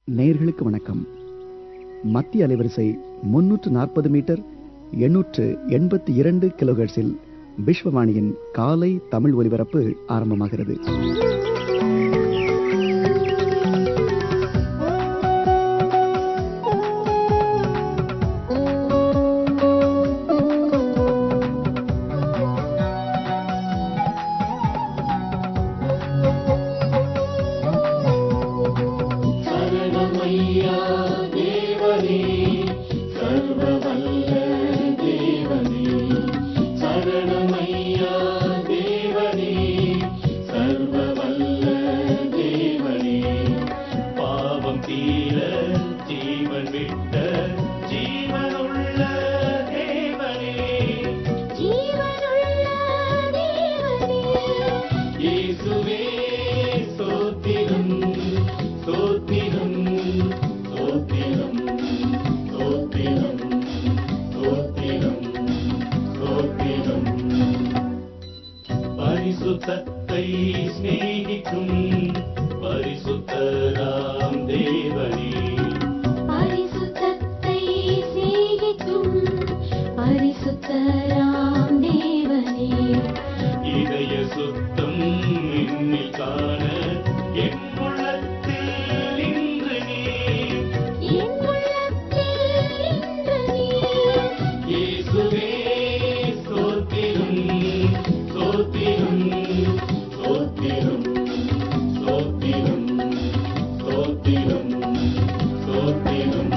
நேயர்களுக்கு வணக்கம் மத்திய அலைவரிசை முன்னூற்று நாற்பது மீட்டர் எண்ணூற்று எண்பத்தி இரண்டு கிலோஹெர்ட்ஸில் விஸ்வவாணியின் காலை தமிழ் ஒலிபரப்பு ஆரம்பமாகிறது பாவம் தீர ஜீவன் விட்ட ஜீவனுள்ள தேவனே ஜீவனுள்ள தேவனே இயேசுவே ஸ்தோத்திரம் ஸ்தோத்திரம் ஸ்தோத்திரம் ஸ்தோத்திரம் ஸ்தோத்திரம் ஸ்தோத்திரம் பரிசுத்தத்தை சிநேகிக்கும் பரிசுத்தராம் தேவனே பரிசுத்தத்தை சிநேகிக்கும் பரிசுத்தராம் தேவனே இதய சுத்தம் என்னில் காண என் உள்ளத்தில் இன்று நீர் என் உள்ளத்தில் இன்று நீர் இயேசுவே ஸ்தோத்திரம் ஸ்தோத்திரம் ஸ்தோத்திரம் ஸ்தோத்திரம் ஸ்தோத்திரம் ஸ்தோத்திரம்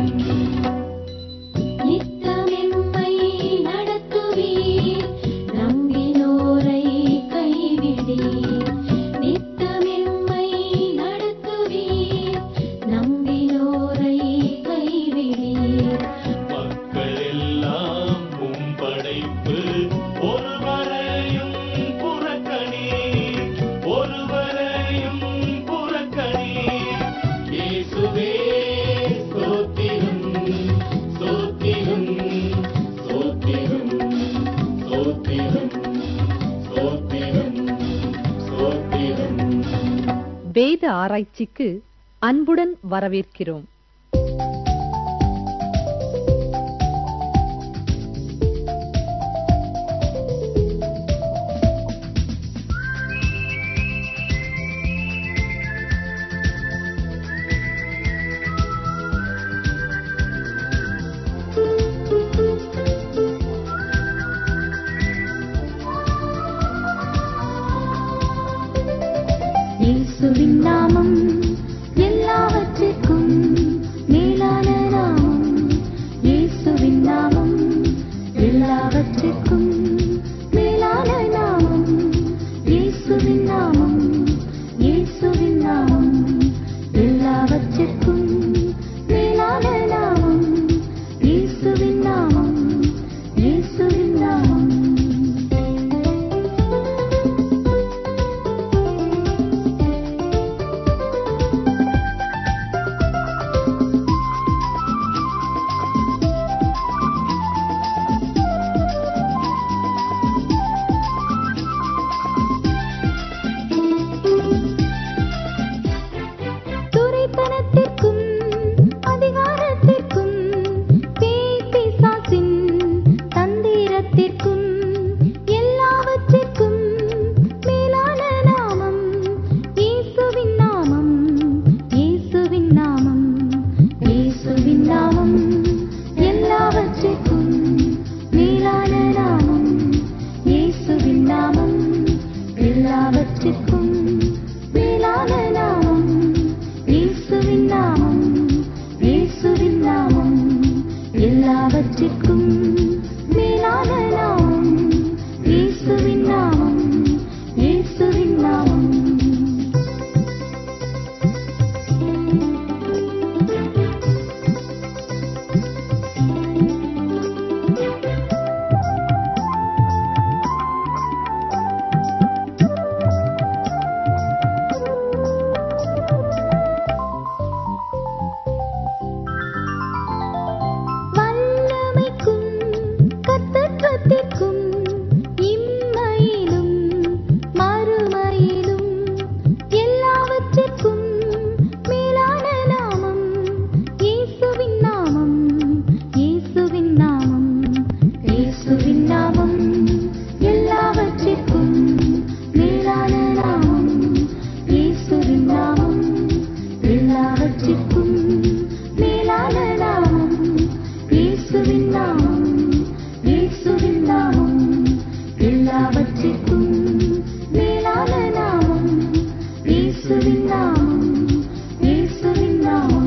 நித்தமெம்மை நடத்துவீர் நம்பினோரை கைவிடீர் நித்தமெம்மை நடத்துவீர் நம்பினோரை கைவிடீர் மக்கள் எல்லாம் உம் படைப்பு ஒருவரையும் புறக்கணி ஒருவரையும் புறக்கணி இயேசுவே ஸ்தோத்திரம் ஸ்தோத்திரம் ஸ்தோத்திரம் ஸ்தோத்திரம் ஸ்தோத்திரம் ஸ்தோத்திரம் வேத ஆராய்ச்சிக்கு அன்புடன் வரவேற்கிறோம் இயேசுவின் நாமம் எல்லாவற்றிற்கும் மேலான நாமம் இயேசுவின் நாமம் எல்லாவற்றிற்கும் மேலான நாமம் இயேசுவின் நாமம் இயேசுவின் நாமம் எல்லாவற்றிற்கும் மேலான நாமம் இயேசுவின் நாமம் இயேசுவின் நாமம் துரைத்தனத்திற்கும் அதிகாரத்திற்கும் பேய் பிசாசின் தந்திரத்திற்கும் எல்லாவற்றிற்கும் மேலான நாமம் இயேசுவின் நாமம் இயேசுவின் நாமம் இயேசுவின் நாமம் எல்லாவற்றிற்கும் மேலான நாமம் இயேசுவின் நாமம் எல்லாவற்றிற்கும் மேலான நாமம் இயேசுவின் நாமம் இயேசுவின் நாமம் எல்லாவற்றிற்கும் மேலான நாமம் இயேசுவின் நாமம் இயேசுவின் நாமம் வல்லமைக்கும் எல்லாவற்றிற்கும் மேலான நாமம் இயேசுவின் நாமம் இயேசுவின் நாமம் எல்லாவற்றிற்கும் மேலான நாமம் இயேசுவின் நாமம் இயேசுவின் நாமம்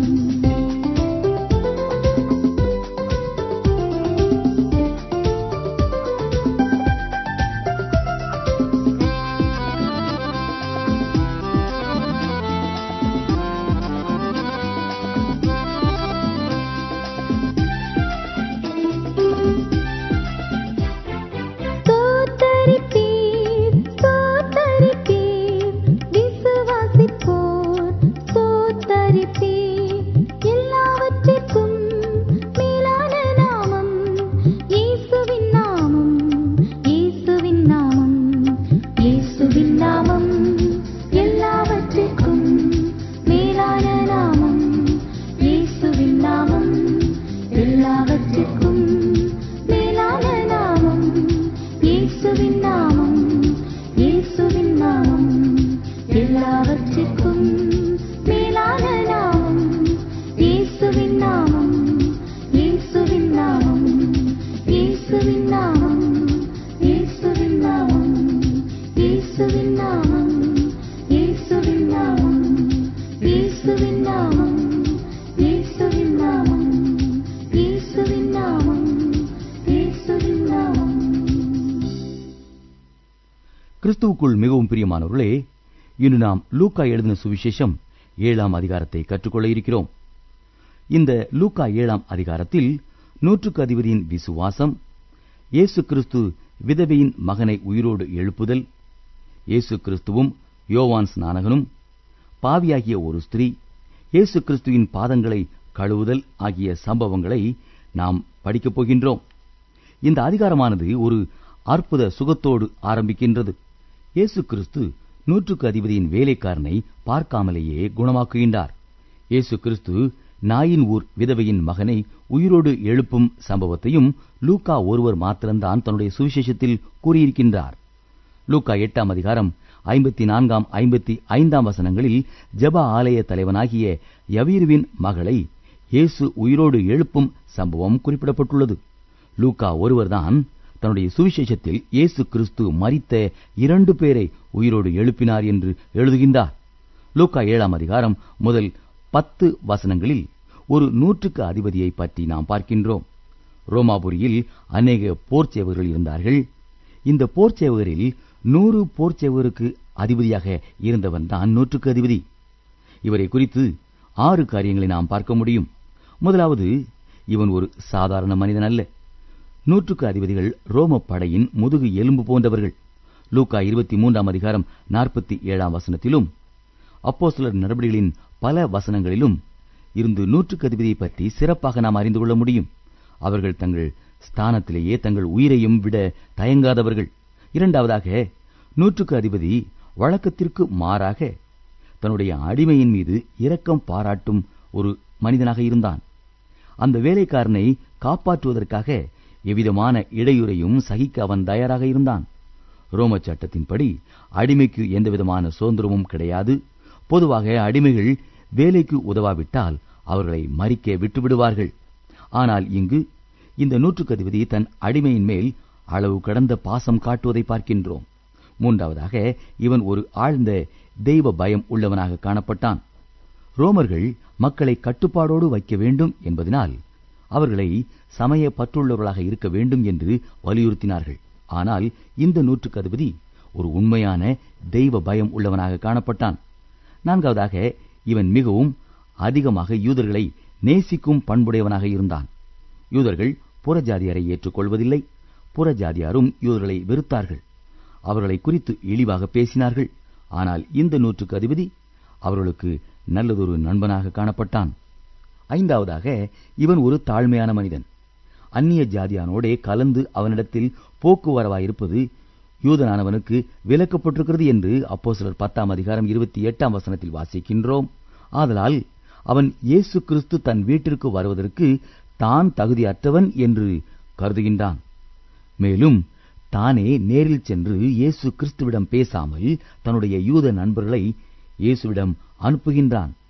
தோத்தரிப்பீர் தோத்தரிப்பீர் விசுவாசிப்போர் தோத்தரிப்பீர் எல்லாவற்றிற்கும் மேலான நாமம் இயேசுவின் நாமம் இயேசுவின் நாமம் இயேசுவின் நாமம் எல்லாவற்றிற்கும் மேலான நாமம் இயேசுவின் நாமம் எல்லாவற்றிற்கும் மேலான நாமம் இயேசுவின் நாமம் இயேசுவின் நாமம் எல்லாவற்றிற்கும் மேலான நாமம் இயேசுவின் நாமம் இயேசுவின் நாமம் இயேசுவின் நாமம் இயேசுவின் நாமம் இயேசுவின் நாமம் இயேசுவின் நாமம் இயேசுவின் நாமம் இயேசுவின் நாமம் இயேசுவின் நாமம் இயேசுவின் நாமம் கிறிஸ்துவுக்குள் மிகவும் பிரியமானவர்களே இன்று நாம் லூக்கா எழுதின சுவிசேஷம் ஏழாம் அதிகாரத்தை கற்றுக்கொள்ள இருக்கிறோம் இந்த லூக்கா ஏழாம் அதிகாரத்தில் நூற்றுக்கு அதிபதியின் விசுவாசம் இயேசு கிறிஸ்து விதவையின் மகனை உயிரோடு எழுப்புதல் இயேசு கிறிஸ்துவும் யோவான் ஸ்நானகனும் பாவியாகிய ஒரு ஸ்திரீ இயேசு கிறிஸ்துவின் பாதங்களை கழுவுதல் ஆகிய சம்பவங்களை நாம் படிக்கப் போகின்றோம் இந்த அதிகாரமானது ஒரு அற்புத சுகத்தோடு ஆரம்பிக்கின்றது இயேசு கிறிஸ்து நூற்றுக்கு அதிபதியின் வேலைக்காரனை பார்க்காமலேயே குணமாக்குகின்றார் இயேசு கிறிஸ்து நாயின் ஊர் விதவையின் மகனை உயிரோடு எழுப்பும் சம்பவத்தையும் லூக்கா ஒருவர் மாத்திரம்தான் தன்னுடைய சுவிசேஷத்தில் கூறியிருக்கின்றார் லூக்கா எட்டாம் அதிகாரம் ஐம்பத்தி நான்காம் ஐம்பத்தி ஐந்தாம் வசனங்களில் ஜெப ஆலய தலைவனாகிய யவீருவின் மகளை இயேசு உயிரோடு எழுப்பும் சம்பவம் குறிப்பிடப்பட்டுள்ளது லூக்கா ஒருவர்தான் தன்னுடைய சுவிசேஷத்தில் இயேசு கிறிஸ்து மரித்த இரண்டு பேரை உயிரோடு எழுப்பினார் என்று எழுதுகின்றார் லூக்கா ஏழாம் அதிகாரம் முதல் பத்து வசனங்களில் ஒரு நூற்றுக்கு அதிபதியை பற்றி நாம் பார்க்கின்றோம் ரோமாபுரியில் அநேக போர்ச்சேவர்கள் இருந்தார்கள் இந்த போர்ச்சேவகரில் நூறு போர்ச்சேவகருக்கு அதிபதியாக இருந்தவன் தான் நூற்றுக்கு அதிபதி இவரை குறித்து ஆறு காரியங்களை நாம் பார்க்க முடியும் முதலாவது இவன் ஒரு சாதாரண மனிதன் அல்ல நூற்றுக்கு அதிபதிகள் ரோம படையின் முதுகு எலும்பு போன்றவர்கள் லூக்கா இருபத்தி மூன்றாம் அதிகாரம் நாற்பத்தி ஏழாம் வசனத்திலும் அப்போஸ்தலர் நடவடிக்கைகளின் பல வசனங்களிலும் இருந்து நூற்றுக்கு அதிபதியை பற்றி சிறப்பாக நாம் அறிந்து கொள்ள முடியும் அவர்கள் தங்கள் ஸ்தானத்திலேயே தங்கள் உயிரையும் விட தயங்காதவர்கள் இரண்டாவதாக நூற்றுக்கு அதிபதி வழக்கத்திற்கு மாறாக தன்னுடைய அடிமையின் மீது இரக்கம் பாராட்டும் ஒரு மனிதனாக இருந்தான் அந்த வேலைக்காரனை காப்பாற்றுவதற்காக எவ்விதமான இடையூறையும் சகிக்க அவன் தயாராக இருந்தான் ரோம சட்டத்தின்படி அடிமைக்கு எந்தவிதமான சுதந்திரமும் கிடையாது பொதுவாக அடிமைகள் வேலைக்கு உதவாவிட்டால் அவர்களை மறிக்க விட்டுவிடுவார்கள் ஆனால் இங்கு இந்த நூற்றுக்கு அதிபதி தன் அடிமையின் மேல் அளவு கடந்த பாசம் காட்டுவதை பார்க்கின்றோம் மூன்றாவதாக இவன் ஒரு ஆழ்ந்த தெய்வ பயம் உள்ளவனாக காணப்பட்டான் ரோமர்கள் மக்களை கட்டுப்பாடோடு வைக்க வேண்டும் என்பதனால் அவர்களை சமய பற்றுள்ளவர்களாக இருக்க வேண்டும் என்று வலியுறுத்தினார்கள் ஆனால் இந்த நூற்றுக்கு அதிபதி ஒரு உண்மையான தெய்வ பயம் உள்ளவனாக காணப்பட்டான் நான்காவதாக இவன் மிகவும் அதிகமாக யூதர்களை நேசிக்கும் பண்புடையவனாக இருந்தான் யூதர்கள் புறஜாதியாரை ஏற்றுக்கொள்வதில்லை புறஜாதியாரும் யூதர்களை வெறுத்தார்கள் அவர்களை குறித்து இழிவாக பேசினார்கள் ஆனால் இந்த நூற்றுக்கு அதிபதி அவர்களுக்கு நல்லதொரு நண்பனாக காணப்பட்டான் ஐந்தாவதாக இவன் ஒரு தாழ்மையான மனிதன் அந்நிய ஜாதியானோடே கலந்து அவனிடத்தில் போக்குவரவாயிருப்பது யூதனானவனுக்கு விலக்கப்பட்டிருக்கிறது என்று அப்போ சிலர் பத்தாம் அதிகாரம் இருபத்தி எட்டாம் வசனத்தில் வாசிக்கின்றோம் ஆதலால் அவன் இயேசு கிறிஸ்து தன் வீட்டிற்கு வருவதற்கு தான் தகுதியற்றவன் என்று கருதுகின்றான் மேலும் தானே நேரில் சென்று இயேசு கிறிஸ்துவிடம் பேசாமல் தன்னுடைய யூத நண்பர்களை இயேசுவிடம் அனுப்புகின்றான்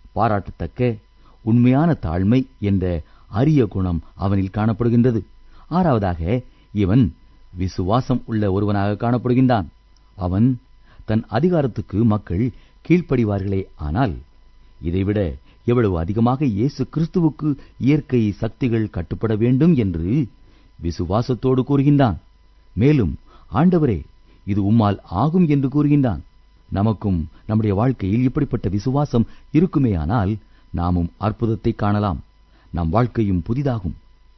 பாராட்டத்தக்க உண்மையான தாழ்மை என்ற அரிய குணம் அவனில் காணப்படுகின்றது ஆறாவதாக இவன் விசுவாசம் உள்ள ஒருவனாக காணப்படுகின்றான் அவன் தன் அதிகாரத்துக்கு மக்கள் கீழ்ப்படிவார்களே ஆனால் இதைவிட எவ்வளவு அதிகமாக இயேசு கிறிஸ்துவுக்கு இயற்கை சக்திகள் கட்டுப்பட வேண்டும் என்று விசுவாசத்தோடு கூறுகின்றான் மேலும் ஆண்டவரே இது உம்மால் ஆகும் என்று கூறுகின்றான் நமக்கும் நம்முடைய வாழ்க்கையில் இப்படிப்பட்ட விசுவாசம் இருக்குமேயானால் நாமும் அற்புதத்தை காணலாம் நம் வாழ்க்கையும் புதிதாகும்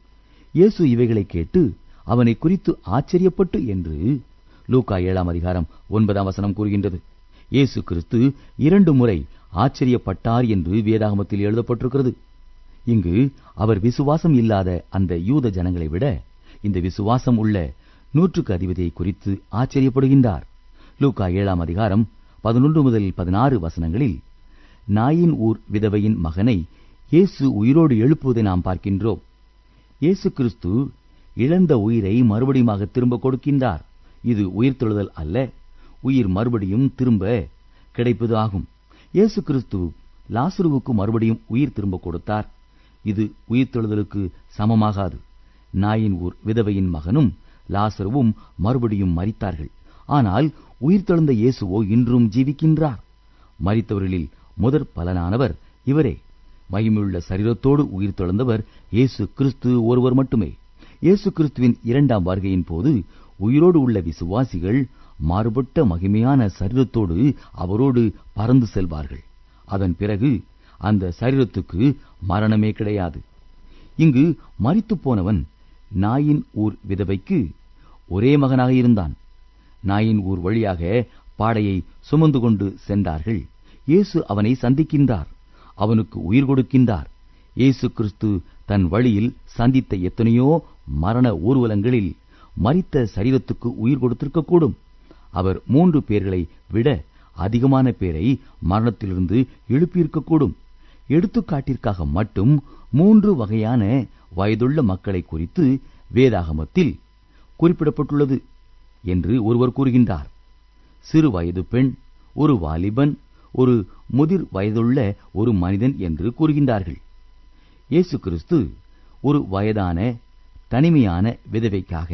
இயேசு இவைகளை கேட்டு அவனை குறித்து ஆச்சரியப்பட்டு என்று லூக்கா ஏழாம் அதிகாரம் ஒன்பதாம் வசனம் கூறுகின்றது இயேசு கிறிஸ்து இரண்டு முறை ஆச்சரியப்பட்டார் என்று வேதாகமத்தில் எழுதப்பட்டிருக்கிறது இங்கு அவர் விசுவாசம் இல்லாத அந்த யூத ஜனங்களை விட இந்த விசுவாசம் உள்ள நூற்றுக்கு அதிபதியை குறித்து ஆச்சரியப்படுகின்றார் லூக்கா ஏழாம் அதிகாரம் பதினொன்று முதல் பதினாறு வசனங்களில் நாயின் ஊர் விதவையின் மகனை இயேசு உயிரோடு எழுப்புவதை நாம் பார்க்கின்றோம் இயேசு கிறிஸ்து இழந்த உயிரை மறுபடியுமாக திரும்ப கொடுக்கின்றார் இது உயிர்த்தெழுதல் அல்ல உயிர் மறுபடியும் திரும்ப கிடைப்பது ஆகும் இயேசு கிறிஸ்து லாசுருவுக்கு மறுபடியும் உயிர் திரும்ப கொடுத்தார் இது உயிர்த்தெழுதலுக்கு சமமாகாது நாயின் ஊர் விதவையின் மகனும் லாசருவும் மறுபடியும் மரித்தார்கள் ஆனால் உயிர்த்தெழுந்த இயேசுவோ இன்றும் ஜீவிக்கின்றார் மரித்தவர்களில் முதற் பலனானவர் இவரே மகிமையுள்ள சரீரத்தோடு உயிர்த்தெழுந்தவர் இயேசு கிறிஸ்து ஒருவர் மட்டுமே இயேசு கிறிஸ்துவின் இரண்டாம் வருகையின் போது உயிரோடு உள்ள விசுவாசிகள் மாறுபட்ட மகிமையான சரீரத்தோடு அவரோடு பறந்து செல்வார்கள் அதன் பிறகு அந்த சரீரத்துக்கு மரணமே கிடையாது இங்கு மரித்துப் போனவன் நாயின் ஊர் விதவைக்கு ஒரே மகனாக இருந்தான் நாயின் ஊர் வழியாக பாடையை சுமந்து கொண்டு சென்றார்கள் இயேசு அவனை சந்திக்கின்றார் அவனுக்கு உயிர் கொடுக்கின்றார் இயேசு கிறிஸ்து தன் வழியில் சந்தித்த எத்தனையோ மரண ஊர்வலங்களில் மரித்த சரீரத்துக்கு உயிர் கொடுத்திருக்கக்கூடும் அவர் மூன்று பேர்களை விட அதிகமான பேரை மரணத்திலிருந்து எழுப்பியிருக்கக்கூடும் எடுத்துக்காட்டிற்காக மட்டும் மூன்று வகையான வயதுள்ள மக்களை குறித்து வேதாகமத்தில் குறிப்பிடப்பட்டுள்ளது என்று ஒருவர் கூறுகின்றார் சிறு வயது பெண் ஒரு வாலிபன் ஒரு முதிர் வயதுள்ள ஒரு மனிதன் என்று கூறுகின்றார்கள் இயேசு கிறிஸ்து ஒரு வயதான தனிமையான விதவைக்காக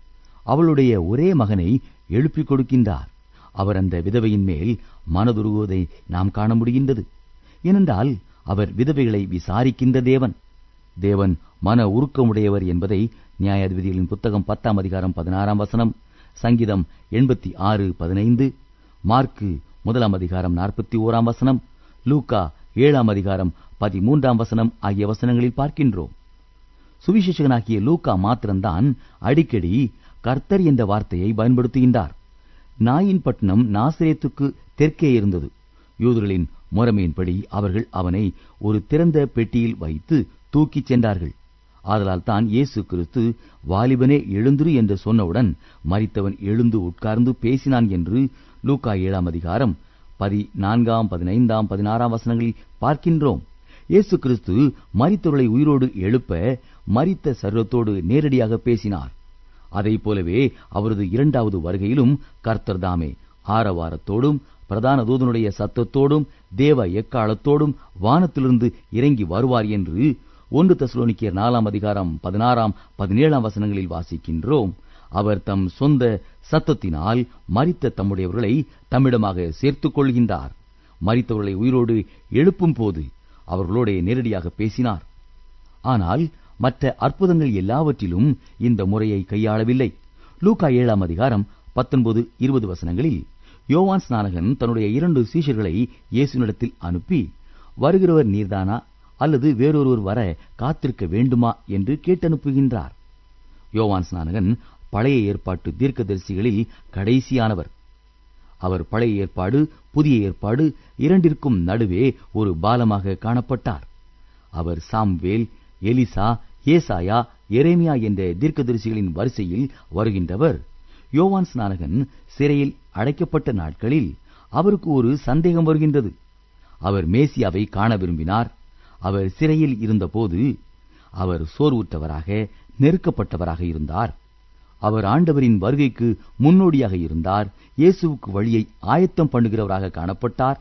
அவளுடைய ஒரே மகனை எழுப்பிக் கொடுக்கின்றார் அவர் அந்த விதவையின் மேல் மனதுருகுவதை நாம் காண முடிகின்றது ஏனென்றால் அவர் விதவைகளை விசாரிக்கின்ற தேவன் தேவன் மன உருக்கமுடையவர் என்பதை நியாயாதிபதிகளின் புத்தகம் பத்தாம் அதிகாரம் பதினாறாம் வசனம் சங்கீதம் எண்பத்தி ஆறு பதினைந்து மார்க்கு முதலாம் அதிகாரம் நாற்பத்தி ஓராம் வசனம் லூக்கா ஏழாம் அதிகாரம் பதிமூன்றாம் வசனம் ஆகிய வசனங்களில் பார்க்கின்றோம் சுவிசேஷகனாகிய லூக்கா மாத்திரம்தான் அடிக்கடி கர்த்தர் என்ற வார்த்தையை பயன்படுத்துகின்றார் நாயின் பட்டணம் நாசிரியத்துக்கு தெற்கே இருந்தது யூதர்களின் முறைமையின்படி அவர்கள் அவனை ஒரு திறந்த பெட்டியில் வைத்து தூக்கிச் சென்றார்கள் ஆதலால் தான் இயேசு கிறிஸ்து வாலிபனே எழுந்திரு என்று சொன்னவுடன் மரித்தவன் எழுந்து உட்கார்ந்து பேசினான் என்று லூக்கா ஏழாம் அதிகாரம் பதினான்காம் பதினைந்தாம் பதினாறாம் வசனங்களில் பார்க்கின்றோம் இயேசு கிறிஸ்து மரித்தவர்களை உயிரோடு எழுப்ப மரித்த சரீரத்தோடு நேரடியாக பேசினார் அதைப் போலவே அவரது இரண்டாவது வருகையிலும் கர்த்தர் தாமே ஆரவாரத்தோடும் பிரதான தூதனுடைய சத்தத்தோடும் தேவ எக்காலத்தோடும் வானத்திலிருந்து இறங்கி வருவார் என்று ஒன்று தசுலோனிக்கியர் நாலாம் அதிகாரம் பதினாறாம் பதினேழாம் வசனங்களில் வாசிக்கின்றோம் அவர் தம் சொந்த சத்தத்தினால் மரித்த தம்முடையவர்களை தம்மிடமாக சேர்த்துக் கொள்கின்றார் மரித்தவர்களை உயிரோடு எழுப்பும் போது அவர்களோட நேரடியாக பேசினார் ஆனால் மற்ற அற்புதங்கள் எல்லாவற்றிலும் இந்த முறையை கையாளவில்லை லூக்கா ஏழாம் அதிகாரம் பத்தொன்பது இருபது வசனங்களில் யோவான் ஸ்நானகன் தன்னுடைய இரண்டு சீஷர்களை இயேசுனிடத்தில் அனுப்பி வருகிறவர் நீர்தானா அல்லது வேறொருவர் வர காத்திருக்க வேண்டுமா என்று கேட்டனுப்புகின்றார் யோவான் ஸ்நானகன் பழைய ஏற்பாட்டு தீர்க்கதரிசிகளில் கடைசியானவர் அவர் பழைய ஏற்பாடு புதிய ஏற்பாடு இரண்டிற்கும் நடுவே ஒரு பாலமாக காணப்பட்டார் அவர் சாம்வேல் எலிசா ஏசாயா எரேமியா என்ற தீர்க்கதரிசிகளின் வரிசையில் வருகின்றவர் யோவான் ஸ்நானகன் சிறையில் அடைக்கப்பட்ட நாட்களில் அவருக்கு ஒரு சந்தேகம் வருகின்றது அவர் மேசியாவை காண விரும்பினார் அவர் சிறையில் இருந்தபோது அவர் சோர்வுற்றவராக நெருக்கப்பட்டவராக இருந்தார் அவர் ஆண்டவரின் வருகைக்கு முன்னோடியாக இருந்தார் இயேசுவுக்கு வழியை ஆயத்தம் பண்ணுகிறவராக காணப்பட்டார்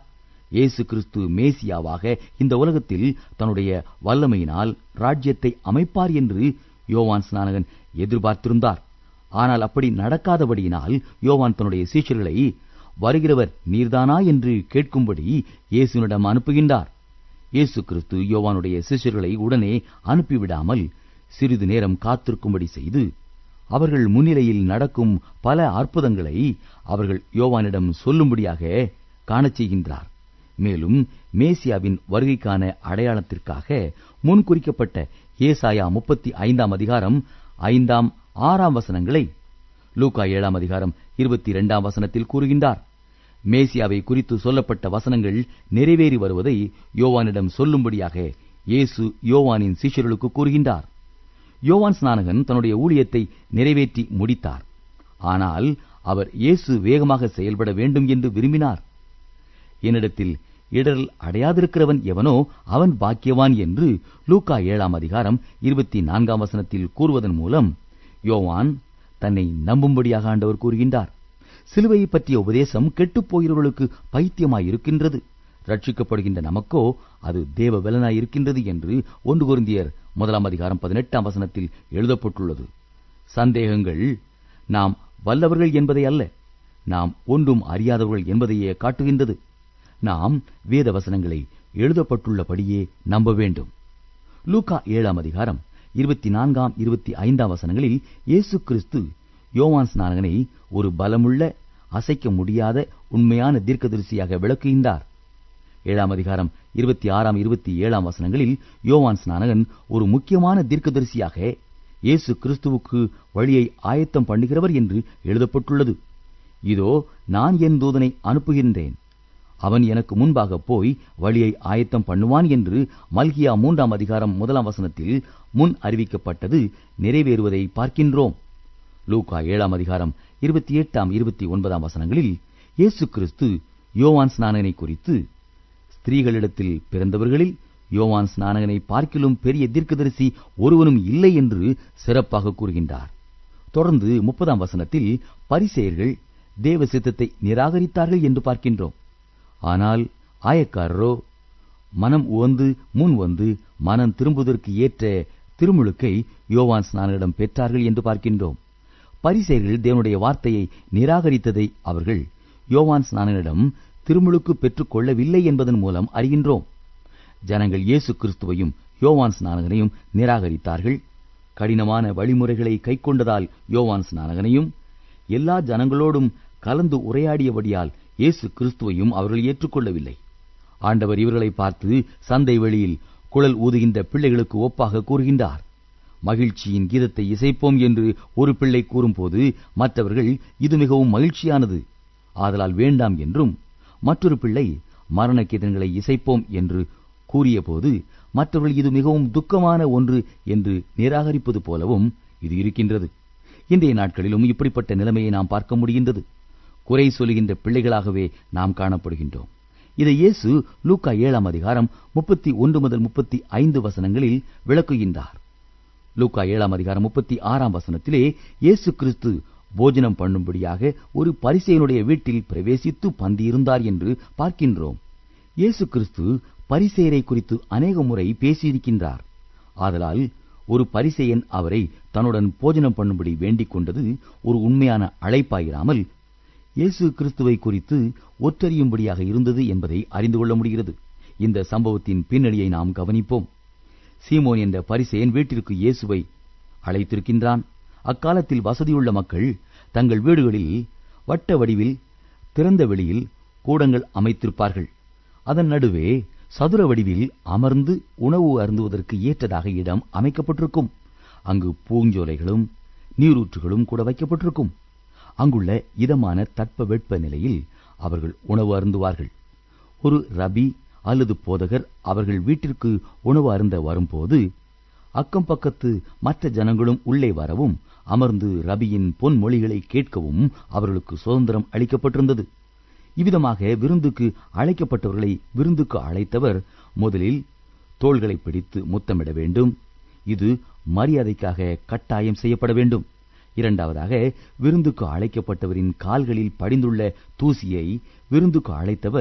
இயேசு கிறிஸ்து மேசியாவாக இந்த உலகத்தில் தன்னுடைய வல்லமையினால் ராஜ்யத்தை அமைப்பார் என்று யோவான் ஸ்நானகன் எதிர்பார்த்திருந்தார் ஆனால் அப்படி நடக்காதபடியினால் யோவான் தன்னுடைய சீஷர்களை வருகிறவர் நீர்தானா என்று கேட்கும்படி இயேசுவினிடம் அனுப்புகின்றார் இயேசு கிறிஸ்து யோவானுடைய சிஷ்யர்களை உடனே அனுப்பிவிடாமல் சிறிது நேரம் காத்திருக்கும்படி செய்து அவர்கள் முன்னிலையில் நடக்கும் பல அற்புதங்களை அவர்கள் யோவானிடம் சொல்லும்படியாக காணச் செய்கின்றார் மேலும் மேசியாவின் வருகைக்கான அடையாளத்திற்காக முன்குறிக்கப்பட்ட ஏசாயா முப்பத்தி ஐந்தாம் அதிகாரம் ஐந்தாம் ஆறாம் வசனங்களை லூக்கா ஏழாம் அதிகாரம் இருபத்தி இரண்டாம் வசனத்தில் கூறுகின்றார் மேசியாவை குறித்து சொல்லப்பட்ட வசனங்கள் நிறைவேறி வருவதை யோவானிடம் சொல்லும்படியாக இயேசு யோவானின் சீஷர்களுக்கு கூறுகின்றார் யோவான் ஸ்நானகன் தன்னுடைய ஊழியத்தை நிறைவேற்றி முடித்தார் ஆனால் அவர் இயேசு வேகமாக செயல்பட வேண்டும் என்று விரும்பினார் என்னிடத்தில் இடரல் அடையாதிருக்கிறவன் எவனோ அவன் பாக்கியவான் என்று லூக்கா ஏழாம் அதிகாரம் இருபத்தி நான்காம் வசனத்தில் கூறுவதன் மூலம் யோவான் தன்னை நம்பும்படியாக ஆண்டவர் கூறுகின்றார் சிலுவையை பற்றிய உபதேசம் கெட்டுப் போகிறவர்களுக்கு பைத்தியமாய் இருக்கின்றது ரட்சிக்கப்படுகின்ற நமக்கோ அது தேவ பலனாய் இருக்கின்றது என்று ஒன்று குருந்தியர் முதலாம் அதிகாரம் பதினெட்டாம் வசனத்தில் எழுதப்பட்டுள்ளது சந்தேகங்கள் நாம் வல்லவர்கள் என்பதை அல்ல நாம் ஒன்றும் அறியாதவர்கள் என்பதையே காட்டுகின்றது நாம் வேத வசனங்களை எழுதப்பட்டுள்ளபடியே நம்ப வேண்டும் லூக்கா ஏழாம் அதிகாரம் இருபத்தி நான்காம் இருபத்தி ஐந்தாம் வசனங்களில் இயேசு கிறிஸ்து யோவான் ஸ்நானகனை ஒரு பலமுள்ள அசைக்க முடியாத உண்மையான தீர்க்கதரிசியாக விளக்குகின்றார் ஏழாம் அதிகாரம் இருபத்தி ஆறாம் இருபத்தி ஏழாம் வசனங்களில் யோவான் ஸ்நானகன் ஒரு முக்கியமான தீர்க்கதரிசியாக இயேசு கிறிஸ்துவுக்கு வழியை ஆயத்தம் பண்ணுகிறவர் என்று எழுதப்பட்டுள்ளது இதோ நான் என் தூதனை அனுப்புகின்றேன் அவன் எனக்கு முன்பாக போய் வழியை ஆயத்தம் பண்ணுவான் என்று மல்கியா மூன்றாம் அதிகாரம் முதலாம் வசனத்தில் முன் அறிவிக்கப்பட்டது நிறைவேறுவதை பார்க்கின்றோம் லூக்கா ஏழாம் அதிகாரம் இருபத்தி எட்டாம் இருபத்தி ஒன்பதாம் வசனங்களில் இயேசு கிறிஸ்து யோவான் ஸ்நானனை குறித்து ஸ்திரீகளிடத்தில் பிறந்தவர்களில் யோவான் ஸ்நானகனை பார்க்கிலும் பெரிய தீர்க்கதரிசி ஒருவனும் இல்லை என்று சிறப்பாக கூறுகின்றார் தொடர்ந்து முப்பதாம் வசனத்தில் பரிசெயர்கள் தேவ சித்தத்தை நிராகரித்தார்கள் என்று பார்க்கின்றோம் ஆனால் ஆயக்காரரோ மனம் உவந்து முன் வந்து மனம் திரும்புவதற்கு ஏற்ற திருமுழுக்கை யோவான் ஸ்நானனிடம் பெற்றார்கள் என்று பார்க்கின்றோம் பரிசேயர்கள் தேவனுடைய வார்த்தையை நிராகரித்ததை அவர்கள் யோவான் ஸ்நானனிடம் திருமுழுக்கு பெற்றுக் கொள்ளவில்லை என்பதன் மூலம் அறிகின்றோம் ஜனங்கள் இயேசு கிறிஸ்துவையும் யோவான் ஸ்நானகனையும் நிராகரித்தார்கள் கடினமான வழிமுறைகளை கைக்கொண்டதால் யோவான் ஸ்நானகனையும் எல்லா ஜனங்களோடும் கலந்து உரையாடியபடியால் இயேசு கிறிஸ்துவையும் அவர்கள் ஏற்றுக்கொள்ளவில்லை ஆண்டவர் இவர்களை பார்த்து சந்தை வெளியில் குழல் ஊதுகின்ற பிள்ளைகளுக்கு ஒப்பாக கூறுகின்றார் மகிழ்ச்சியின் கீதத்தை இசைப்போம் என்று ஒரு பிள்ளை கூறும்போது மற்றவர்கள் இது மிகவும் மகிழ்ச்சியானது ஆதலால் வேண்டாம் என்றும் மற்றொரு பிள்ளை மரண கீதங்களை இசைப்போம் என்று கூறியபோது மற்றவர்கள் இது மிகவும் துக்கமான ஒன்று என்று நிராகரிப்பது போலவும் இது இருக்கின்றது இன்றைய நாட்களிலும் இப்படிப்பட்ட நிலைமையை நாம் பார்க்க முடிகின்றது குறை சொல்லுகின்ற பிள்ளைகளாகவே நாம் காணப்படுகின்றோம் இதை இயேசு லூக்கா ஏழாம் அதிகாரம் முப்பத்தி ஒன்று முதல் முப்பத்தி ஐந்து வசனங்களில் விளக்குகின்றார் லூக்கா ஏழாம் அதிகாரம் முப்பத்தி ஆறாம் வசனத்திலே இயேசு கிறிஸ்து போஜனம் பண்ணும்படியாக ஒரு பரிசெயனுடைய வீட்டில் பிரவேசித்து பந்தியிருந்தார் என்று பார்க்கின்றோம் இயேசு கிறிஸ்து பரிசெயரை குறித்து அநேக முறை பேசியிருக்கின்றார் ஆதலால் ஒரு பரிசெயன் அவரை தன்னுடன் போஜனம் பண்ணும்படி வேண்டிக் கொண்டது ஒரு உண்மையான அழைப்பாயிராமல் இயேசு கிறிஸ்துவை குறித்து ஒற்றறியும்படியாக இருந்தது என்பதை அறிந்து கொள்ள முடிகிறது இந்த சம்பவத்தின் பின்னணியை நாம் கவனிப்போம் சீமோன் என்ற பரிசேயன் வீட்டிற்கு இயேசுவை அழைத்திருக்கின்றான் அக்காலத்தில் வசதியுள்ள மக்கள் தங்கள் வீடுகளில் வட்ட வடிவில் திறந்த வெளியில் கூடங்கள் அமைத்திருப்பார்கள் அதன் நடுவே சதுர வடிவில் அமர்ந்து உணவு அருந்துவதற்கு ஏற்றதாக இடம் அமைக்கப்பட்டிருக்கும் அங்கு பூஞ்சோலைகளும் நீரூற்றுகளும் கூட வைக்கப்பட்டிருக்கும் அங்குள்ள இதமான தட்ப வெட்ப நிலையில் அவர்கள் உணவு அருந்துவார்கள் ஒரு ரபி அல்லது போதகர் அவர்கள் வீட்டிற்கு உணவு அருந்த வரும்போது அக்கம் பக்கத்து மற்ற ஜனங்களும் உள்ளே வரவும் அமர்ந்து ரபியின் பொன்மொழிகளை கேட்கவும் அவர்களுக்கு சுதந்திரம் அளிக்கப்பட்டிருந்தது இவ்விதமாக விருந்துக்கு அழைக்கப்பட்டவர்களை விருந்துக்கு அழைத்தவர் முதலில் தோள்களை பிடித்து முத்தமிட வேண்டும் இது மரியாதைக்காக கட்டாயம் செய்யப்பட வேண்டும் இரண்டாவதாக விருந்துக்கு அழைக்கப்பட்டவரின் கால்களில் படிந்துள்ள தூசியை விருந்துக்கு அழைத்தவர்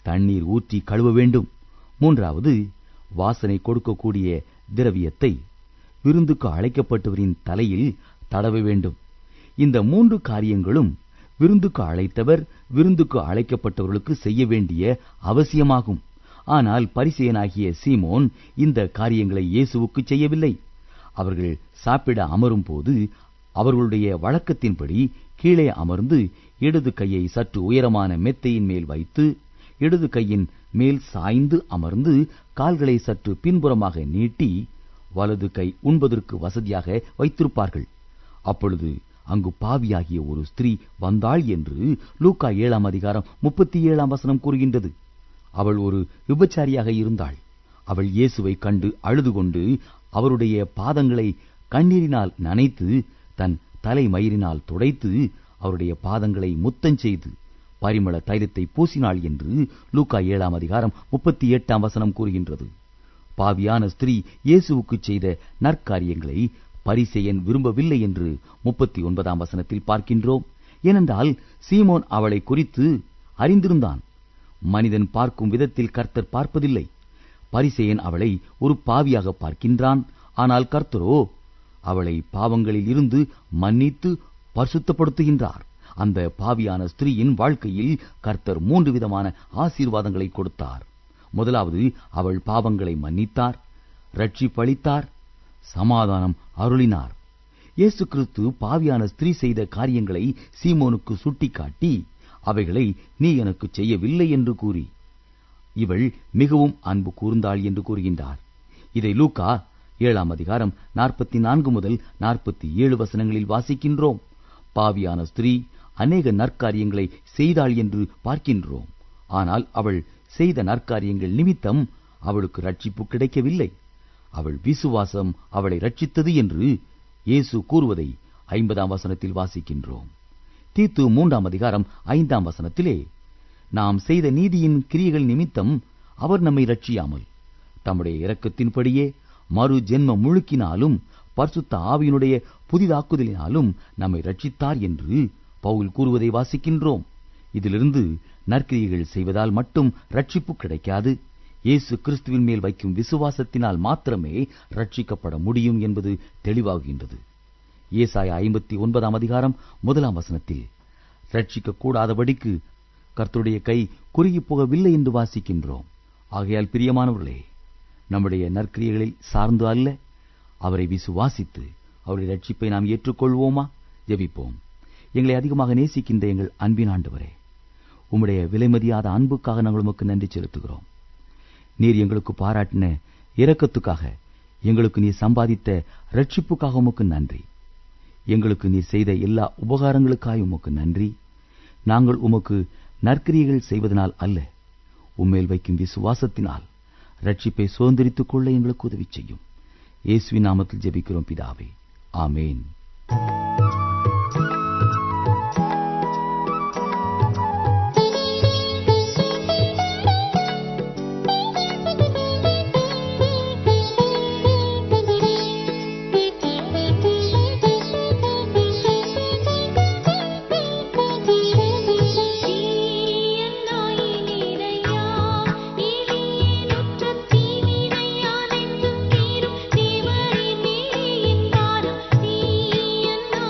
தண்ணீர் ஊற்றி கழுவ வேண்டும் மூன்றாவது வாசனை கொடுக்கக்கூடிய திரவியத்தை விருந்துக்கு அழைக்கப்பட்டவரின் தலையில் தடவ வேண்டும் இந்த மூன்று காரியங்களும் விருந்துக்கு அழைத்தவர் விருந்துக்கு அழைக்கப்பட்டவர்களுக்கு செய்ய வேண்டிய அவசியமாகும் ஆனால் பரிசேயனாகிய சீமோன் இந்த காரியங்களை இயேசுவுக்கு செய்யவில்லை அவர்கள் சாப்பிட அமரும் போது அவர்களுடைய வழக்கத்தின்படி கீழே அமர்ந்து இடது கையை சற்று உயரமான மெத்தையின் மேல் வைத்து இடது கையின் மேல் சாய்ந்து அமர்ந்து கால்களை சற்று பின்புறமாக நீட்டி வலது கை உண்பதற்கு வசதியாக வைத்திருப்பார்கள் அப்பொழுது அங்கு பாவியாகிய ஒரு ஸ்திரீ வந்தாள் என்று லூக்கா ஏழாம் அதிகாரம் முப்பத்தி ஏழாம் வசனம் கூறுகின்றது அவள் ஒரு விபச்சாரியாக இருந்தாள் அவள் இயேசுவை கண்டு அழுது கொண்டு அவருடைய பாதங்களை கண்ணீரினால் நனைத்து தன் தலை மயிரினால் துடைத்து அவருடைய பாதங்களை முத்தம் செய்து பரிமள தைலத்தை பூசினாள் என்று லூக்கா ஏழாம் அதிகாரம் முப்பத்தி எட்டாம் வசனம் கூறுகின்றது பாவியான ஸ்திரீ இயேசுவுக்கு செய்த நற்காரியங்களை பரிசெயன் விரும்பவில்லை என்று முப்பத்தி ஒன்பதாம் வசனத்தில் பார்க்கின்றோம் ஏனென்றால் சீமோன் அவளை குறித்து அறிந்திருந்தான் மனிதன் பார்க்கும் விதத்தில் கர்த்தர் பார்ப்பதில்லை பரிசேயன் அவளை ஒரு பாவியாக பார்க்கின்றான் ஆனால் கர்த்தரோ அவளை பாவங்களில் இருந்து மன்னித்து பரிசுத்தப்படுத்துகின்றார் அந்த பாவியான ஸ்திரீயின் வாழ்க்கையில் கர்த்தர் மூன்று விதமான ஆசீர்வாதங்களை கொடுத்தார் முதலாவது அவள் பாவங்களை மன்னித்தார் ரட்சிப்பளித்தார் சமாதானம் அருளினார் இயேசு கிறிஸ்து பாவியான ஸ்திரீ செய்த காரியங்களை சீமோனுக்கு சுட்டிக்காட்டி அவைகளை நீ எனக்கு செய்யவில்லை என்று கூறி இவள் மிகவும் அன்பு கூர்ந்தாள் என்று கூறுகின்றார் இதை லூக்கா ஏழாம் அதிகாரம் நாற்பத்தி நான்கு முதல் நாற்பத்தி ஏழு வசனங்களில் வாசிக்கின்றோம் பாவியான ஸ்திரீ அநேக நற்காரியங்களை செய்தாள் என்று பார்க்கின்றோம் ஆனால் அவள் செய்த நற்காரியங்கள் நிமித்தம் அவளுக்கு ரட்சிப்பு கிடைக்கவில்லை அவள் விசுவாசம் அவளை ரட்சித்தது என்று இயேசு கூறுவதை ஐம்பதாம் வசனத்தில் வாசிக்கின்றோம் தீத்து மூன்றாம் அதிகாரம் ஐந்தாம் வசனத்திலே நாம் செய்த நீதியின் கிரியைகள் நிமித்தம் அவர் நம்மை ரட்சியாமல் தம்முடைய இரக்கத்தின்படியே மறு ஜென்ம முழுக்கினாலும் பரிசுத்த ஆவியினுடைய புதிதாக்குதலினாலும் நம்மை ரட்சித்தார் என்று பவுல் கூறுவதை வாசிக்கின்றோம் இதிலிருந்து நற்கிரியைகள் செய்வதால் மட்டும் ரட்சிப்பு கிடைக்காது இயேசு கிறிஸ்துவின் மேல் வைக்கும் விசுவாசத்தினால் மாத்திரமே ரட்சிக்கப்பட முடியும் என்பது தெளிவாகின்றது ஏசாய ஐம்பத்தி ஒன்பதாம் அதிகாரம் முதலாம் வசனத்தில் ரட்சிக்க கூடாதபடிக்கு கர்த்தருடைய கை குறுகி போகவில்லை என்று வாசிக்கின்றோம் ஆகையால் பிரியமானவர்களே நம்முடைய நற்கிரியைகளில் சார்ந்து அல்ல அவரை விசுவாசித்து அவருடைய ரட்சிப்பை நாம் ஏற்றுக்கொள்வோமா ஜெபிப்போம் எங்களை அதிகமாக நேசிக்கின்ற எங்கள் அன்பின் ஆண்டவரே உம்முடைய விலைமதியாத அன்புக்காக நாங்கள் உமக்கு நன்றி செலுத்துகிறோம் நீர் எங்களுக்கு பாராட்டின இரக்கத்துக்காக எங்களுக்கு நீர் சம்பாதித்த ரட்சிப்புக்காக உமக்கு நன்றி எங்களுக்கு நீர் செய்த எல்லா உபகாரங்களுக்காக உமக்கு நன்றி நாங்கள் உமக்கு நற்கிரியைகள் செய்வதனால் அல்ல உம்மேல் வைக்கும் விசுவாசத்தினால் ரட்சிப்பை சுதந்திரித்துக் கொள்ள எங்களுக்கு உதவி செய்யும் இயேசுவின் நாமத்தில் ஜெபிக்கிறோம் பிதாவே ஆமேன் தீயன்னாயினிடையா இலேனுற்ற தீவினையானென்றும் தீரும் தேவரின் மேல்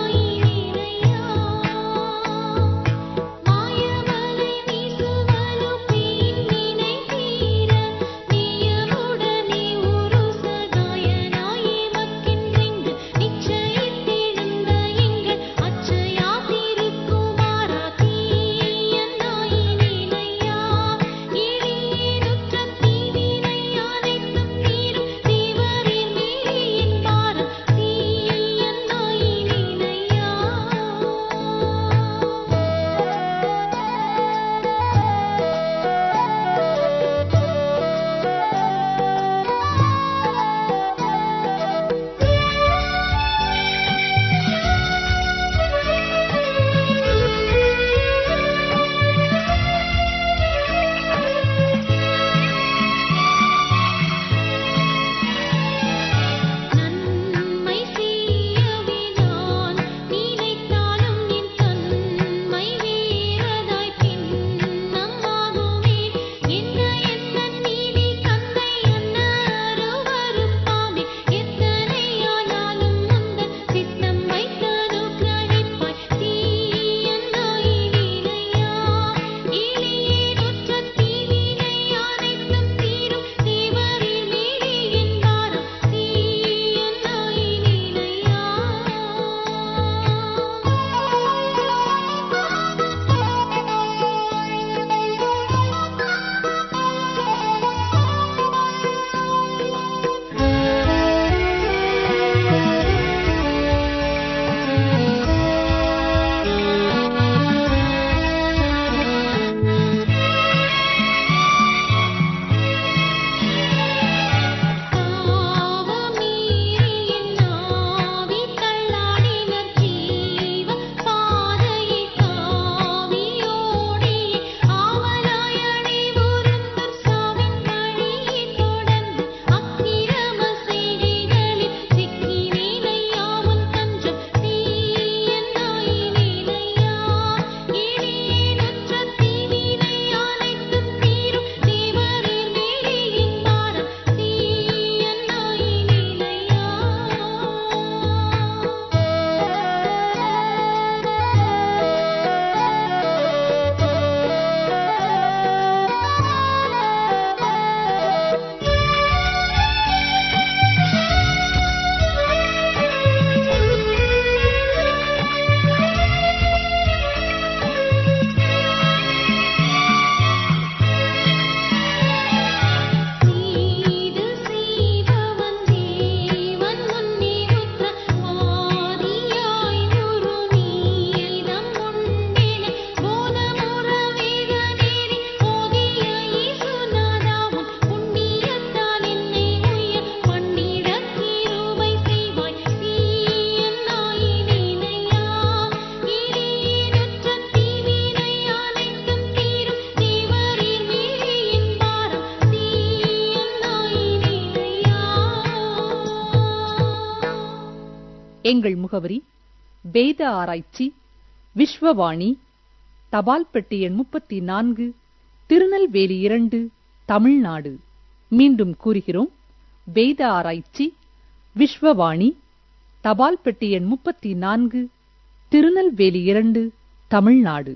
எங்கள் முகவரி வேத ஆராய்ச்சி விஸ்வவாணி தபால் பெட்டி எண் முப்பத்தி நான்கு திருநெல்வேலி இரண்டு தமிழ்நாடு மீண்டும் கூறுகிறோம் வேத ஆராய்ச்சி விஸ்வவாணி தபால் பெட்டி எண் முப்பத்தி நான்கு திருநெல்வேலி இரண்டு தமிழ்நாடு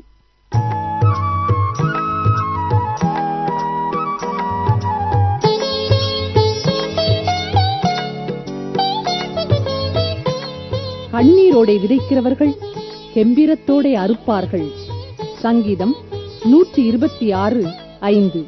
கண்ணீரோடே விதைக்கிறவர்கள் கெம்பிரத்தோடே அறுப்பார்கள் சங்கீதம் நூற்றி இருபத்தி ஆறு ஐந்து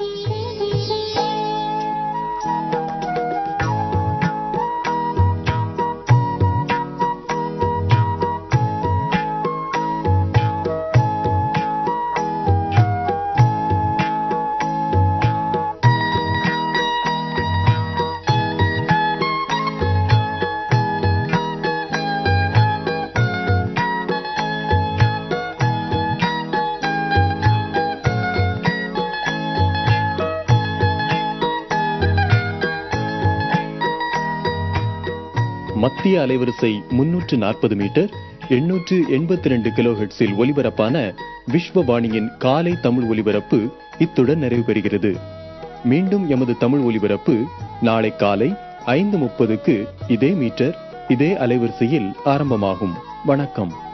மத்திய அலைவரிசை முன்னூற்று நாற்பது மீட்டர் எண்ணூற்று எண்பத்தி ரெண்டு கிலோஹெட்ஸில் ஒலிபரப்பான விஸ்வவாணியின் காலை தமிழ் ஒலிபரப்பு இத்துடன் நிறைவு பெறுகிறது மீண்டும் எமது தமிழ் ஒலிபரப்பு நாளை காலை ஐந்து முப்பதுக்கு இதே மீட்டர் இதே அலைவரிசையில் ஆரம்பமாகும் வணக்கம்